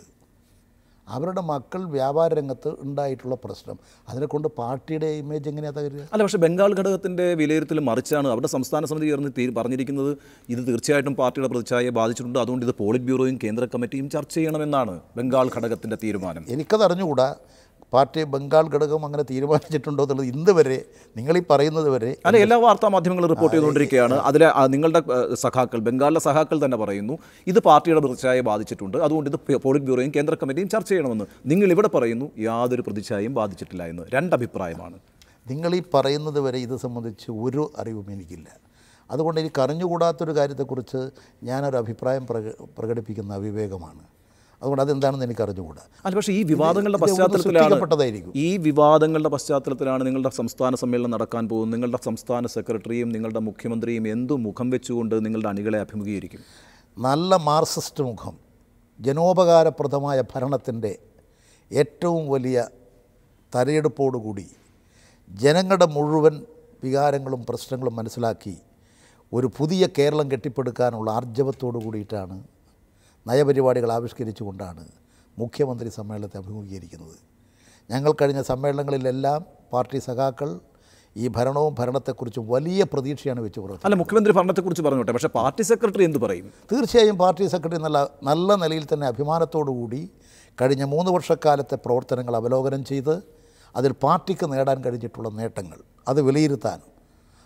അവരുടെ മക്കൾ വ്യാപാര രംഗത്ത് ഉണ്ടായിട്ടുള്ള പ്രശ്നം അതിനെക്കൊണ്ട് പാർട്ടിയുടെ ഇമേജ് എങ്ങനെയാണ് തകരുക അല്ല പക്ഷേ ബംഗാൾ ഘടകത്തിൻ്റെ വിലയിരുത്തൽ മറിച്ചാണ് അവിടെ സംസ്ഥാന സമിതി ചേർന്ന് തീ പറഞ്ഞിരിക്കുന്നത് ഇത് തീർച്ചയായിട്ടും പാർട്ടിയുടെ പ്രതിച്ഛായയെ ബാധിച്ചിട്ടുണ്ട് അതുകൊണ്ട് ഇത് പോളിറ്റ് ബ്യൂറോയും കേന്ദ്ര കമ്മിറ്റിയും ചർച്ച ചെയ്യണമെന്നാണ് ബംഗാൾ ഘടകത്തിൻ്റെ തീരുമാനം എനിക്കത് അറിഞ്ഞുകൂടാ പാർട്ടി ബംഗാൾ ഘടകം അങ്ങനെ തീരുമാനിച്ചിട്ടുണ്ടോ എന്നുള്ളത് ഇന്ന് വരെ നിങ്ങളീ പറയുന്നത് വരെ അല്ല എല്ലാ വാർത്താ മാധ്യമങ്ങളും റിപ്പോർട്ട് ചെയ്തുകൊണ്ടിരിക്കുകയാണ് അതിലെ ആ, നിങ്ങളുടെ ആ, സഖാക്കൾ ബംഗാളിലെ സഖാക്കൾ തന്നെ പറയുന്നു ഇത് പാർട്ടിയുടെ പ്രതിച്ഛായയെ ബാധിച്ചിട്ടുണ്ട് അതുകൊണ്ട് ഇത് പോളിറ്റ് ബ്യൂറോയും കേന്ദ്ര കമ്മിറ്റിയും ചർച്ച ചെയ്യണമെന്ന് നിങ്ങൾ ഇവിടെ പറയുന്നു യാതൊരു പ്രതിച്ഛായയും ബാധിച്ചിട്ടില്ല എന്ന് രണ്ടഭിപ്രായമാണ് നിങ്ങളീ പറയുന്നത് വരെ ഇത് സംബന്ധിച്ച് ഒരു അറിവും എനിക്കില്ല അതുകൊണ്ട് എനിക്ക് അറിഞ്ഞുകൂടാത്തൊരു കാര്യത്തെക്കുറിച്ച് ഞാനൊരു അഭിപ്രായം പ്രക പ്രകടിപ്പിക്കുന്ന അവിവേകമാണ് അതുകൊണ്ട് അതെന്താണെന്ന് എനിക്ക് അറിഞ്ഞുകൂടാ അല്ല പക്ഷേ ഈ വിവാദങ്ങളുടെ ഇത് ഒന്ന് പശ്ചാത്തലത്തിലാണ് സൃഷ്ടിക്കപ്പെട്ടതായിരിക്കും. ഈ വിവാദങ്ങളുടെ പശ്ചാത്തലത്തിലാണ് നിങ്ങളുടെ സംസ്ഥാന സമ്മേളനം നടക്കാൻ പോകുന്നത് നിങ്ങളുടെ സംസ്ഥാന സെക്രട്ടറിയും നിങ്ങളുടെ മുഖ്യമന്ത്രിയും എന്തു മുഖം വെച്ചുകൊണ്ട് നിങ്ങളുടെ അണികളെ അഭിമുഖീകരിക്കും നല്ല മാർക്സിസ്റ്റ് മുഖം ജനോപകാരപ്രദമായ ഭരണത്തിൻ്റെ ഏറ്റവും വലിയ തലയെടുപ്പോടുകൂടി ജനങ്ങളുടെ മുഴുവൻ വികാരങ്ങളും പ്രശ്നങ്ങളും മനസ്സിലാക്കി ഒരു പുതിയ കേരളം കെട്ടിപ്പടുക്കാനുള്ള ആർജവത്തോടു കൂടിയിട്ടാണ് നയപരിപാടികൾ ആവിഷ്കരിച്ചുകൊണ്ടാണ് മുഖ്യമന്ത്രി സമ്മേളനത്തെ അഭിമുഖീകരിക്കുന്നത് ഞങ്ങൾ കഴിഞ്ഞ സമ്മേളനങ്ങളിലെല്ലാം പാർട്ടി സഖാക്കൾ ഈ ഭരണവും ഭരണത്തെക്കുറിച്ച് വലിയ പ്രതീക്ഷയാണ് വെച്ച് പുറത്ത് അല്ല മുഖ്യമന്ത്രി ഭരണത്തെക്കുറിച്ച് പറഞ്ഞോട്ടെ പക്ഷേ പാർട്ടി സെക്രട്ടറി എന്ത് പറയും തീർച്ചയായും പാർട്ടി സെക്രട്ടറി നല്ല നല്ല നിലയിൽ തന്നെ അഭിമാനത്തോടു കൂടി കഴിഞ്ഞ മൂന്ന് വർഷക്കാലത്തെ പ്രവർത്തനങ്ങൾ അവലോകനം ചെയ്ത് അതിൽ പാർട്ടിക്ക് നേടാൻ കഴിഞ്ഞിട്ടുള്ള നേട്ടങ്ങൾ അത് വിലയിരുത്താനും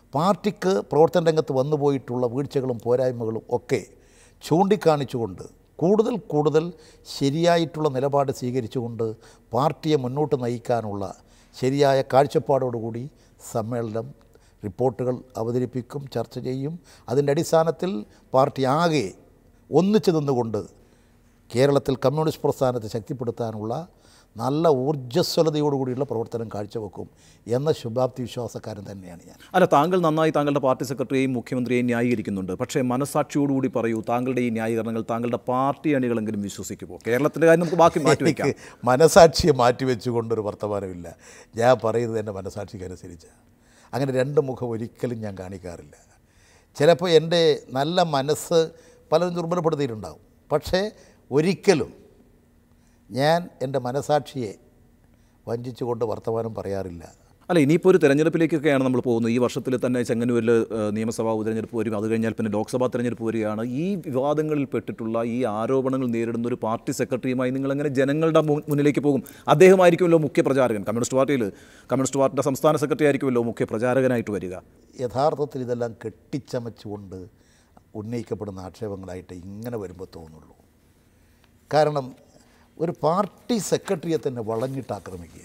പാർട്ടിക്ക് പ്രവർത്തന രംഗത്ത് വന്നു പോയിട്ടുള്ള വീഴ്ചകളും പോരായ്മകളും ഒക്കെ ചൂണ്ടിക്കാണിച്ചുകൊണ്ട് കൂടുതൽ കൂടുതൽ ശരിയായിട്ടുള്ള നിലപാട് സ്വീകരിച്ചുകൊണ്ട് പാർട്ടിയെ മുന്നോട്ട് നയിക്കാനുള്ള ശരിയായ കാഴ്ചപ്പാടോടുകൂടി സമ്മേളനം റിപ്പോർട്ടുകൾ അവതരിപ്പിക്കും ചർച്ച ചെയ്യും അതിൻ്റെ അടിസ്ഥാനത്തിൽ പാർട്ടി ആകെ ഒന്നിച്ചു നിന്നുകൊണ്ട് കേരളത്തിൽ കമ്മ്യൂണിസ്റ്റ് പ്രസ്ഥാനത്തെ ശക്തിപ്പെടുത്താനുള്ള നല്ല ഊർജ്ജസ്വലതയോടുകൂടിയുള്ള പ്രവർത്തനം കാഴ്ചവെക്കും എന്ന ശുഭാപ്തി വിശ്വാസക്കാരൻ തന്നെയാണ് ഞാൻ അല്ല താങ്കൾ നന്നായി താങ്കളുടെ പാർട്ടി സെക്രട്ടറിയെയും മുഖ്യമന്ത്രിയെയും ന്യായീകരിക്കുന്നുണ്ട് പക്ഷേ മനസാക്ഷിയോടുകൂടി പറയൂ താങ്കളുടെ ഈ ന്യായീകരണങ്ങൾ താങ്കളുടെ പാർട്ടി അണികളെങ്കിലും വിശ്വസിക്കുമോ കേരളത്തിൻ്റെ കാര്യം നമുക്ക് ബാക്കി മാറ്റിവെക്കാം എനിക്ക് മനസാക്ഷിയെ മാറ്റിവെച്ചുകൊണ്ടൊരു വർത്തമാനമില്ല ഞാൻ പറയുന്നത് എൻ്റെ മനസാക്ഷിക്കനുസരിച്ച് അങ്ങനെ രണ്ട് മുഖം ഒരിക്കലും ഞാൻ കാണിക്കാറില്ല ചിലപ്പോൾ എൻ്റെ നല്ല മനസ്സ് പലരും ദുർബലപ്പെടുത്തിയിട്ടുണ്ടാവും പക്ഷേ ഒരിക്കലും ഞാൻ എൻ്റെ മനസാക്ഷിയെ വഞ്ചിച്ചുകൊണ്ട് വർത്തമാനം പറയാറില്ല അല്ല ഇനിയിപ്പോൾ ഒരു തെരഞ്ഞെടുപ്പിലേക്കൊക്കെയാണ് നമ്മൾ പോകുന്നത് ഈ വർഷത്തിൽ തന്നെ ചെങ്ങന്നൂരിൽ ഏഹ്, നിയമസഭാ ഉപതെരഞ്ഞെടുപ്പ് വരും അത് കഴിഞ്ഞാൽ പിന്നെ ലോക്സഭാ തെരഞ്ഞെടുപ്പ് വരികയാണ് ഈ വിവാദങ്ങളിൽ പെട്ടിട്ടുള്ള ഈ ആരോപണങ്ങൾ നേരിടുന്ന ഒരു പാർട്ടി സെക്രട്ടറിയുമായി നിങ്ങൾ എങ്ങനെ ജനങ്ങളുടെ മു- മുന്നിലേക്ക് പോകും അദ്ദേഹമായിരിക്കുമല്ലോ മുഖ്യ പ്രചാരകൻ കമ്മ്യൂണിസ്റ്റ് പാർട്ടിയിൽ കമ്മ്യൂണിസ്റ്റ് പാർട്ടിയുടെ സംസ്ഥാന സെക്രട്ടറി ആയിരിക്കുമല്ലോ മുഖ്യ പ്രചാരകനായിട്ട് വരിക യഥാർത്ഥത്തിൽ ഇതെല്ലാം കെട്ടിച്ചമച്ചുകൊണ്ട് ഉന്നയിക്കപ്പെടുന്ന ആക്ഷേപങ്ങളായിട്ട് ഇങ്ങനെ വരുമ്പോൾ തോന്നുള്ളൂ കാരണം ഒരു പാർട്ടി സെക്രട്ടറിയെ തന്നെ വളഞ്ഞിട്ട് ആക്രമിക്കുക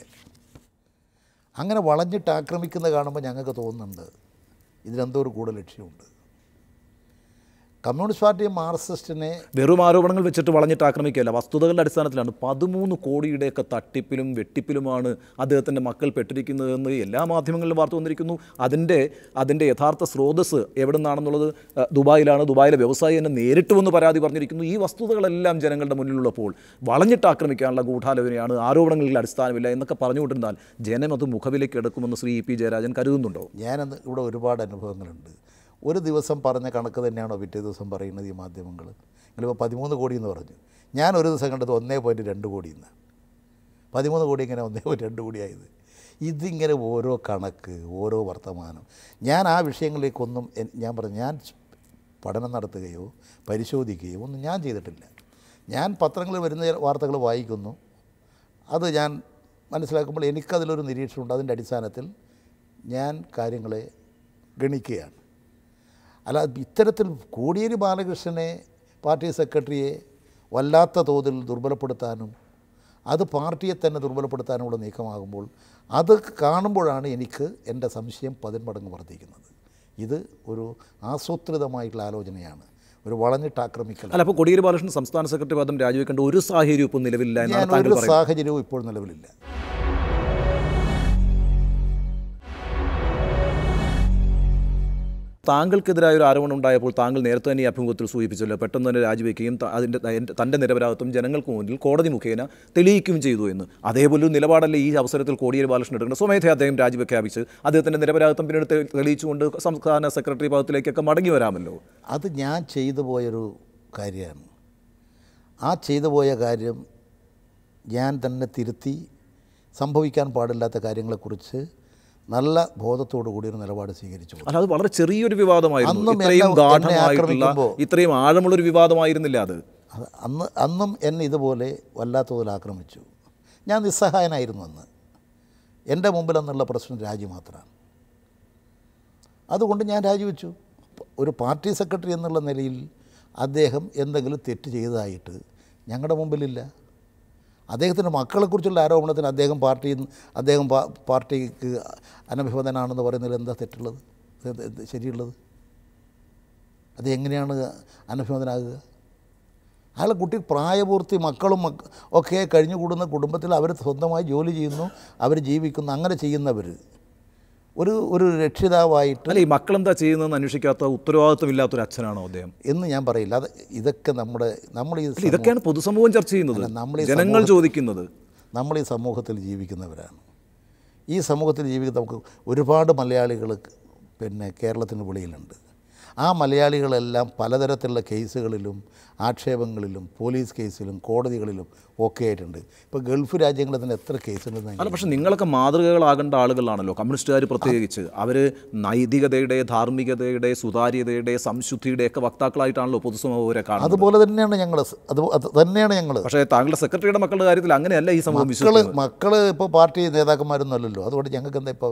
അങ്ങനെ വളഞ്ഞിട്ട് ആക്രമിക്കുന്നത് കാണുമ്പോൾ ഞങ്ങൾക്ക് തോന്നുന്നുണ്ട് ഇതിലെന്തോ ഒരു കൂടുതൽ ലക്ഷ്യമുണ്ട് കമ്മ്യൂണിസ്റ്റ് പാർട്ടി മാർക്സിസ്റ്റിനെ വെറും ആരോപണങ്ങൾ വെച്ചിട്ട് വളഞ്ഞിട്ട് ആക്രമിക്കുകയല്ല വസ്തുതകളുടെ അടിസ്ഥാനത്തിലാണ് പതിമൂന്ന് കോടിയുടെയൊക്കെ തട്ടിപ്പിലും വെട്ടിപ്പിലുമാണ് അദ്ദേഹത്തിൻ്റെ മക്കൾ പെട്ടിരിക്കുന്നതെന്ന് എല്ലാ മാധ്യമങ്ങളിലും വാർത്ത വന്നിരിക്കുന്നു അതിൻ്റെ അതിൻ്റെ യഥാർത്ഥ സ്രോതസ് എവിടെ നിന്നാണെന്നുള്ളത് അഹ്, ദുബായിലാണ് ദുബായിലെ വ്യവസായി എന്നെ നേരിട്ട് വന്ന് പരാതി പറഞ്ഞിരിക്കുന്നു ഈ വസ്തുതകളെല്ലാം ജനങ്ങളുടെ മുന്നിലുള്ളപ്പോൾ വളഞ്ഞിട്ട് ആക്രമിക്കാനുള്ള ഗൂഢാലോചനയാണ് ആരോപണങ്ങളിൽ അടിസ്ഥാനമില്ല എന്നൊക്കെ പറഞ്ഞുകൊണ്ടിരുന്നാൽ ജനം അത് മുഖവിലേക്ക് എടുക്കുമെന്ന് ശ്രീ ഇ പി ജയരാജൻ കരുതുന്നുണ്ടോ ഞാനന്ന് ഇവിടെ ഒരുപാട് അനുഭവങ്ങളുണ്ട് ഒരു ദിവസം പറഞ്ഞ കണക്ക് തന്നെയാണോ പിറ്റേ ദിവസം പറയുന്നത് ഈ മാധ്യമങ്ങൾ നിങ്ങളിപ്പോൾ പതിമൂന്ന് കോടി എന്ന് പറഞ്ഞു ഞാൻ ഒരു ദിവസം കണ്ടത് ഒന്നേ പോയിൻറ്റ് രണ്ട് കോടി എന്ന് പതിമൂന്ന് കോടി ഇങ്ങനെ ഒന്നേ പോയിൻറ്റ് രണ്ട് കോടിയായത് ഇതിങ്ങനെ ഓരോ കണക്ക് ഓരോ വർത്തമാനം ഞാൻ ആ വിഷയങ്ങളിലേക്കൊന്നും എൻ- ഞാൻ പറഞ്ഞു ഞാൻ പഠനം നടത്തുകയോ പരിശോധിക്കുകയോ ഒന്നും ഞാൻ ചെയ്തിട്ടില്ല ഞാൻ പത്രങ്ങളിൽ വരുന്ന വാർത്തകൾ വായിക്കുന്നു അത് ഞാൻ മനസ്സിലാക്കുമ്പോൾ എനിക്കതിലൊരു നിരീക്ഷണമുണ്ട് അതിൻ്റെ അടിസ്ഥാനത്തിൽ ഞാൻ കാര്യങ്ങളെ ഗണിക്കുകയാണ് അല്ല ഇത്തരത്തിൽ കോടിയേരി ബാലകൃഷ്ണനെ പാർട്ടി സെക്രട്ടറിയെ വല്ലാത്ത തോതിൽ ദുർബലപ്പെടുത്താനും അത് പാർട്ടിയെ തന്നെ ദുർബലപ്പെടുത്താനുമുള്ള നീക്കമാകുമ്പോൾ അത് കാണുമ്പോഴാണ് എനിക്ക് എൻ്റെ സംശയം പതിന്മടങ്ങ് വർദ്ധിക്കുന്നത് ഇത് ഒരു ആസൂത്രിതമായിട്ടുള്ള ആലോചനയാണ് ഒരു വളഞ്ഞിട്ട് ആക്രമിക്കൽ അല്ല അപ്പോൾ കൊടിയേരി ബാലകൃഷ്ണൻ സംസ്ഥാന സെക്രട്ടറി പദം രാജിവെക്കേണ്ട ഒരു സാഹചര്യം ഇപ്പോൾ നിലവിലില്ല ഞാൻ എന്നാണ് താങ്കൾ ഒരു പറയുന്നത് സാഹചര്യവും ഇപ്പോൾ നിലവിലില്ല താങ്കൾക്കെതിരായ ഒരു ആരോപണം ഉണ്ടായപ്പോൾ താങ്കൾ നേരത്തെ തന്നെ ഈ അഭിമുഖത്തിൽ സൂചിപ്പിച്ചല്ലോ പെട്ടെന്ന് തന്നെ രാജിവെക്കുകയും ത- അതിൻ്റെ അതിൻ്റെ- തൻ്റെ നിരപരാധിത്വം ജനങ്ങൾക്ക് മുന്നിൽ കോടതി മുഖേന തെളിയിക്കുകയും ചെയ്തു എന്ന് അതേപോലെ ഒരു നിലപാടല്ലേ ഈ അവസരത്തിൽ കോടിയേരി ബാലകൃഷ്ണൻ എടുക്കുന്നത് സ്വമേധയാ അദ്ദേഹം രാജിവെക്കാപിച്ച് അദ്ദേഹത്തിൻ്റെ നിരപരാധിത്വം പിന്നീട് തെ- തെളിയിച്ചുകൊണ്ട് സംസ്ഥാന സെക്രട്ടറി പദത്തിലേക്കൊക്കെ മടങ്ങി വരാമല്ലോ അത് ഞാൻ ചെയ്തു പോയൊരു കാര്യമാണ് ആ ചെയ്തു പോയ കാര്യം ഞാൻ തന്നെ തിരുത്തി സംഭവിക്കാൻ പാടില്ലാത്ത കാര്യങ്ങളെക്കുറിച്ച് നല്ല ബോധത്തോടു കൂടി ഒരു നിലപാട് സ്വീകരിച്ചു അല്ല അത് വളരെ ചെറിയൊരു വിവാദമായിരുന്നു അന്നും ഇത്രയും എന്നെ- എന്നെ ഗാഠമായിട്ടുള്ള ആക്രമിക്കുമ്പോൾ- ഇത്രയും ആഴമുള്ളൊരു വിവാദമായിരുന്നില്ല അത് അത് അന്ന് അന്നും എന്നെ ഇതുപോലെ വല്ലാത്ത തോതിൽ ആക്രമിച്ചു ഞാൻ നിസ്സഹായനായിരുന്നു അന്ന് എൻ്റെ മുമ്പിൽ അന്നുള്ള പ്രശ്നം രാജി മാത്രമാണ് അതുകൊണ്ട് ഞാൻ രാജിവെച്ചു ഒരു പാർട്ടി സെക്രട്ടറി എന്നുള്ള നിലയിൽ അദ്ദേഹം എന്തെങ്കിലും തെറ്റ് ചെയ്തതായിട്ട് ഞങ്ങളുടെ മുമ്പിലില്ല അദ്ദേഹത്തിൻ്റെ മക്കളെക്കുറിച്ചുള്ള ആരോപണത്തിന് അദ്ദേഹം പാർട്ടി അദ്ദേഹം പാ- പാർട്ടിക്ക് അനഭിമതനാണെന്ന് പറയുന്നതിൽ എന്താ തെറ്റുള്ളത് ഇത് ഇത് ശരിയുള്ളത് അത് എങ്ങനെയാണ് അനഭിമതനാകുക അയാളെ കുട്ടി പ്രായപൂർത്തി മക്കളും മക്ക ഒക്കെ കഴിഞ്ഞുകൂടുന്ന കുടുംബത്തിൽ അവർ സ്വന്തമായി ജോലി ചെയ്യുന്നു അവർ ജീവിക്കുന്നു അങ്ങനെ ചെയ്യുന്നവർ ഒരു ഒരു രക്ഷിതാവായിട്ട് അല്ല ഈ മക്കളെന്താ ചെയ്യുന്നതെന്ന് അന്വേഷിക്കാത്ത ഉത്തരവാദിത്വമില്ലാത്തൊരു അച്ഛനാണോ അദ്ദേഹം എന്ന് ഞാൻ പറയില്ല അത് ഇതൊക്കെ നമ്മുടെ നമ്മൾ ഈ അല്ല, ഇതൊക്കെയാണ് പൊതുസമൂഹം ചർച്ച ചെയ്യുന്നത് അല്ല, നമ്മൾ ഈ ജനങ്ങൾ ചോദിക്കുന്നത് നമ്മൾ ഈ സമൂഹത്തിൽ ജീവിക്കുന്നവരാണ് ഈ സമൂഹത്തിൽ ജീവിക്കുന്ന നമുക്ക് ഒരുപാട് മലയാളികൾ പിന്നെ കേരളത്തിന് വെളിയിലുണ്ട് ആ മലയാളികളെല്ലാം പലതരത്തിലുള്ള കേസുകളിലും ആക്ഷേപങ്ങളിലും പോലീസ് കേസിലും കോടതികളിലും ഒക്കെ ആയിട്ടുണ്ട് ഇപ്പോൾ ഗൾഫ് രാജ്യങ്ങളിൽ തന്നെ എത്ര കേസുണ്ടെന്ന് അല്ല പക്ഷെ നിങ്ങളൊക്കെ മാതൃകകളാകേണ്ട ആളുകളാണല്ലോ കമ്മ്യൂണിസ്റ്റുകാർ പ്രത്യേകിച്ച് അവർ നൈതികതയുടെ ധാർമ്മികതയുടെ സുതാര്യതയുടെ സംശുദ്ധിയുടെ ഒക്കെ വക്താക്കളായിട്ടാണല്ലോ പൊതുസമൂഹരെ കാണുന്നത് അതുപോലെ തന്നെയാണ് ഞങ്ങൾ അത് അത് തന്നെയാണ് ഞങ്ങൾ പക്ഷേ താങ്കളുടെ സെക്രട്ടറിയുടെ മക്കളുടെ കാര്യത്തിൽ അങ്ങനെയല്ല ഈ സമൂഹം മക്കള് വിശ്വസിക്കുന്നത് മക്കള് ഇപ്പോൾ പാർട്ടി നേതാക്കന്മാരൊന്നും അല്ലല്ലോ അതുകൊണ്ട് ഞങ്ങൾക്ക് എന്താ ഇപ്പോൾ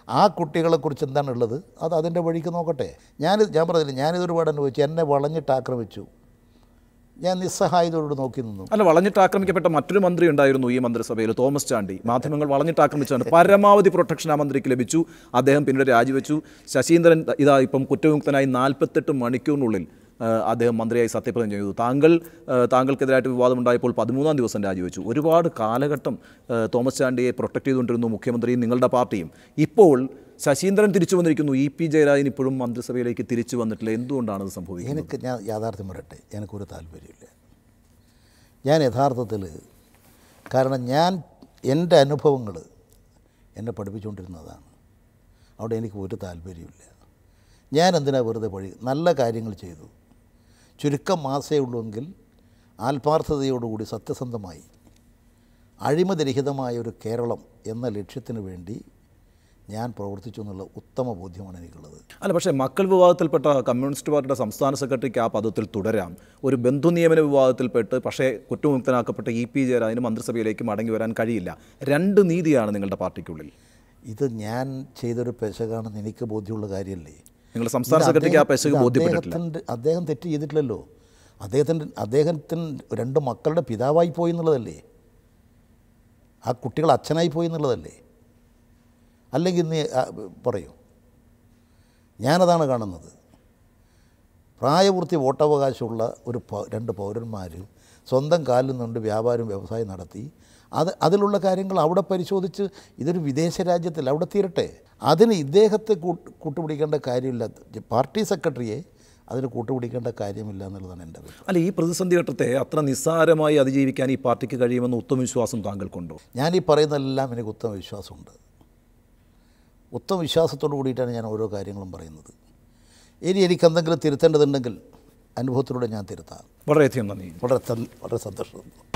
ആ കുട്ടികളെക്കുറിച്ച് എന്താണുള്ളത് അത് അതിൻ്റെ വഴിക്ക് നോക്കട്ടെ ഞാൻ ഞാൻ പറഞ്ഞില്ല ഞാനിത് ഒരുപാട് അനുഭവിച്ചു എന്നെ വളഞ്ഞിട്ട് ആക്രമിച്ചു ഞാൻ നിസ്സഹായതയോട് നോക്കി നിന്നു അല്ല വളഞ്ഞിട്ട് ആക്രമിക്കപ്പെട്ട മറ്റൊരു മന്ത്രി ഉണ്ടായിരുന്നു ഈ മന്ത്രിസഭയിൽ തോമസ് ചാണ്ടി മാധ്യമങ്ങൾ വളഞ്ഞിട്ട് ആക്രമിച്ചാണ് പരമാവധി പ്രൊട്ടക്ഷൻ ആ മന്ത്രിക്ക് ലഭിച്ചു അദ്ദേഹം പിന്നീട് രാജിവെച്ചു ശശീന്ദ്രൻ ഇതാ ഇപ്പം കുറ്റവിമുക്തനായി നാൽപ്പത്തെട്ട് മണിക്കൂറിനുള്ളിൽ ആ, അദ്ദേഹം മന്ത്രിയായി സത്യപ്രതിജ്ഞ ചെയ്തു താങ്കൾ ആ, താങ്കൾക്കെതിരായിട്ട് വിവാദമുണ്ടായപ്പോൾ പതിമൂന്നാം ദിവസം രാജിവെച്ചു ഒരുപാട് കാലഘട്ടം ആ, തോമസ് ചാണ്ടിയെ പ്രൊട്ടക്ട് ചെയ്തുകൊണ്ടിരുന്നു മുഖ്യമന്ത്രിയും നിങ്ങളുടെ പാർട്ടിയും ഇപ്പോൾ ശശീന്ദ്രൻ തിരിച്ചു വന്നിരിക്കുന്നു ഇ പി ജയരാജൻ ഇപ്പോഴും മന്ത്രിസഭയിലേക്ക് തിരിച്ചു വന്നിട്ടില്ല എന്തുകൊണ്ടാണ് അത് സംഭവിക്കുന്നത് എനിക്ക് ഞാൻ യാഥാർത്ഥ്യം പറയട്ടെ എനിക്കൊരു താല്പര്യമില്ല ഞാൻ യഥാർത്ഥത്തിൽ കാരണം ഞാൻ എൻ്റെ അനുഭവങ്ങൾ എന്നെ പഠിപ്പിച്ചുകൊണ്ടിരുന്നതാണ് അവിടെ എനിക്ക് ഒരു താല്പര്യമില്ല ഞാൻ എന്തിനാ വെറുതെ പഴി നല്ല കാര്യങ്ങൾ ചെയ്തു ചുരുക്കം മാസേ ഉള്ളുവെങ്കിൽ ആത്മാർത്ഥതയോടുകൂടി സത്യസന്ധമായി അഴിമതിരഹിതമായ ഒരു കേരളം എന്ന ലക്ഷ്യത്തിന് വേണ്ടി ഞാൻ പ്രവർത്തിച്ചു എന്നുള്ള ഉത്തമ ബോധ്യമാണ് എനിക്കുള്ളത് അല്ല പക്ഷേ മക്കൾ വിവാദത്തിൽപ്പെട്ട കമ്മ്യൂണിസ്റ്റ് പാർട്ടിയുടെ സംസ്ഥാന സെക്രട്ടറിക്ക് ആ പദത്തിൽ തുടരാം ഒരു ബന്ധു നിയമന വിവാദത്തിൽപ്പെട്ട് പക്ഷേ കുറ്റമുക്തനാക്കപ്പെട്ട ഇ പി ജയരാജന് മന്ത്രിസഭയിലേക്ക് മടങ്ങി വരാൻ കഴിയില്ല രണ്ട് നീതിയാണ് നിങ്ങളുടെ പാർട്ടിക്കുള്ളിൽ ഇത് ഞാൻ ചെയ്തൊരു പെശകാണെന്ന് എനിക്ക് ബോധ്യമുള്ള കാര്യമല്ലേ നിങ്ങൾ സംസ്ഥാന ഇത് സെക്രട്ടറിക്ക് ആ അദ്ദേഹം- പെശക് ഇത് ബോധ്യപ്പെട്ടിട്ടില്ല അദ്ദേഹത്തിൻ്റെ അദ്ദേഹം തെറ്റ് ചെയ്തിട്ടില്ലല്ലോ അദ്ദേഹത്തിൻ്റെ അദ്ദേഹത്തിന് രണ്ട് മക്കളുടെ പിതാവായി പോയി എന്നുള്ളതല്ലേ ആ കുട്ടികൾ അച്ഛനായി പോയി എന്നുള്ളതല്ലേ അല്ലെങ്കിൽ ഇന്ന് ആ, പറയൂ ഞാനതാണ് കാണുന്നത് പ്രായപൂർത്തി വോട്ടവകാശമുള്ള ഒരു പൗ- രണ്ട് പൗരന്മാർ സ്വന്തം കാലിൽ നിന്നുകൊണ്ട് വ്യാപാരം വ്യവസായം നടത്തി അത് അതിലുള്ള കാര്യങ്ങൾ അവിടെ പരിശോധിച്ച് ഇതൊരു വിദേശ രാജ്യത്തിൽ അവിടെ തീരട്ടെ അതിന് ഇദ്ദേഹത്തെ കൂട്ട് കൂട്ടുപിടിക്കേണ്ട കാര്യമില്ല പാർട്ടി സെക്രട്ടറിയെ അതിന് കൂട്ടുപിടിക്കേണ്ട കാര്യമില്ല എന്നുള്ളതാണ് എൻ്റെ അഭിപ്രായം അല്ല ഈ പ്രതിസന്ധി ഘട്ടത്തെ അത്ര നിസ്സാരമായി അതിജീവിക്കാൻ ഈ പാർട്ടിക്ക് കഴിയുമെന്ന് ഉത്തമ വിശ്വാസം താങ്കൾക്കുണ്ടോ ഞാൻ ഈ പറയുന്നതെല്ലാം എനിക്ക് ഉത്തമ വിശ്വാസമുണ്ട് ഉത്തമ വിശ്വാസത്തോടു കൂടിയിട്ടാണ് ഞാൻ ഓരോ കാര്യങ്ങളും പറയുന്നത് ഇനി എനിക്ക് എന്തെങ്കിലും തിരുത്തേണ്ടതുണ്ടെങ്കിൽ അനുഭവത്തിലൂടെ ഞാൻ തിരുത്താം വളരെയധികം നന്ദി വളരെ സൽ- വളരെ സന്തോഷം